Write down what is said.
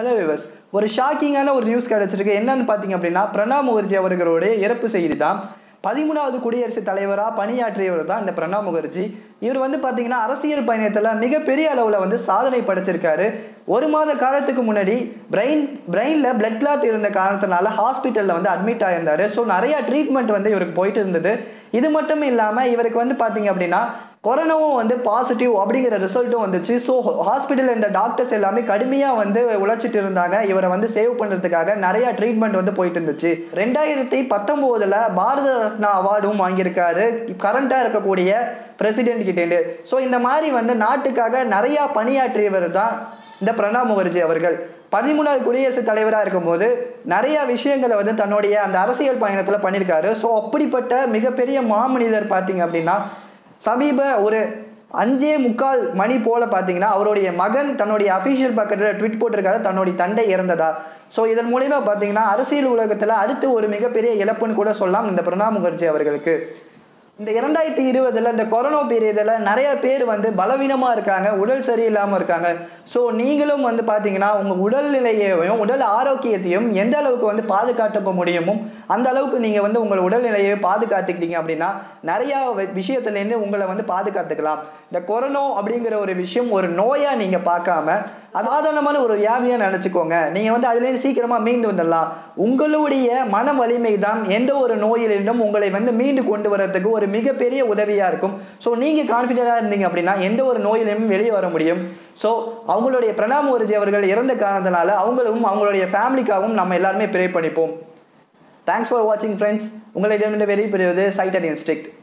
hello விவஸ் ஒரு ஷாக்கிங்கான ஒரு news கிடைச்சிருக்கு என்னன்னு பார்த்தீங்க அப்படின்னா பிரணாப் முகர்ஜி அவர்களுடைய இறப்பு செய்தி தான் பதிமூணாவது குடியரசுத் தலைவராக பணியாற்றியவர் தான் இந்த பிரணாப் முகர்ஜி இவர் வந்து பார்த்தீங்கன்னா அரசியல் பயணத்தில் மிகப்பெரிய அளவில் வந்து சாதனை படைச்சிருக்காரு ஒரு மாத காலத்துக்கு முன்னாடி பிரெயின் பிரெயினில் பிளட் கிளாத் இருந்த காரணத்தினால ஹாஸ்பிட்டலில் வந்து அட்மிட் ஆயிருந்தாரு ஸோ நிறையா ட்ரீட்மெண்ட் வந்து இவருக்கு போயிட்டு இருந்தது இது மட்டும் இல்லாமல் இவருக்கு வந்து பார்த்தீங்க அப்படின்னா கொரோனாவும் வந்து பாசிட்டிவ் அப்படிங்கிற ரிசல்ட்டும் வந்துச்சு ஸோ ஹாஸ்பிட்டல் இந்த டாக்டர்ஸ் எல்லாமே கடுமையாக வந்து உழைச்சிட்டு இருந்தாங்க இவரை வந்து சேவ் பண்ணுறதுக்காக நிறைய ட்ரீட்மெண்ட் வந்து போயிட்டு இருந்துச்சு ரெண்டாயிரத்தி பத்தொம்போதில் பாரத ரத்னா அவார்டும் வாங்கியிருக்காரு கரண்டாக இருக்கக்கூடிய பிரசிடென்ட் கிட்டேண்டு ஸோ இந்த மாதிரி வந்து நாட்டுக்காக நிறையா பணியாற்றியவர் தான் இந்த பிரணாப் முகர்ஜி அவர்கள் பதிமூணாவது குடியரசுத் தலைவராக இருக்கும்போது நிறைய விஷயங்களை வந்து தன்னுடைய அந்த அரசியல் பயணத்தில் பண்ணியிருக்காரு ஸோ அப்படிப்பட்ட மிகப்பெரிய மாமனிதர் பார்த்தீங்க அப்படின்னா சமீப ஒரு அஞ்சே முக்கால் மணி போல பார்த்தீங்கன்னா அவருடைய மகன் தன்னுடைய அஃபீஷியல் பக்கத்தில் ட்விட் போட்டிருக்காரு தன்னுடைய தண்டை இறந்ததா ஸோ இதன் மூலிமா பார்த்தீங்கன்னா அரசியல் உலகத்தில் அடுத்து ஒரு மிகப்பெரிய இழப்புன்னு கூட சொல்லலாம் இந்த பிரணாப் முகர்ஜி அவர்களுக்கு இந்த இரண்டாயிரத்தி இருபதுல இந்த கொரோனா பீரியடில் நிறைய பேர் வந்து பலவீனமாக இருக்காங்க உடல் சரியில்லாமல் இருக்காங்க ஸோ நீங்களும் வந்து பார்த்தீங்கன்னா உங்கள் உடல்நிலையையும் உடல் ஆரோக்கியத்தையும் எந்த அளவுக்கு வந்து பாதுகாக்க முடியுமோ அந்த அளவுக்கு நீங்கள் வந்து உங்கள் உடல்நிலையை பாதுகாத்துக்கிட்டீங்க அப்படின்னா நிறையா வி- விஷயத்துலேருந்து உங்களை வந்து பாதுகாத்துக்கலாம் இந்த கொரோனா அப்படிங்கிற ஒரு விஷயம் ஒரு நோயாக நீங்கள் பார்க்காம சாதாரணமான ஒரு வியாதியாக நினச்சிக்கோங்க நீங்கள் வந்து அதுலேருந்து சீக்கிரமாக மீண்டு வந்துடலாம் உங்களுடைய மன வலிமை தான் எந்த ஒரு நோயிலிருந்தும் உங்களை வந்து மீண்டு கொண்டு வரதுக்கு ஒரு மிகப்பெரிய உதவியாக இருக்கும் ஸோ நீங்கள் கான்ஃபிடென்ட்டாக இருந்தீங்க அப்படின்னா எந்த ஒரு நோயிலிருந்தும் வெளியே வர முடியும் ஸோ அவங்களுடைய பிரணாப் முகர்ஜி அவர்கள் இறந்த காரணத்தினால அவங்களும் அவங்களுடைய ஃபேமிலிக்காகவும் நம்ம எல்லாருமே ப்ரே பண்ணிப்போம் தேங்க்ஸ் ஃபார் வாட்சிங் ஃப்ரெண்ட்ஸ் உங்களிடமிருந்து வெளியே பெறுவது சைட் அண்ட் இன்ஸ்டிக்ட்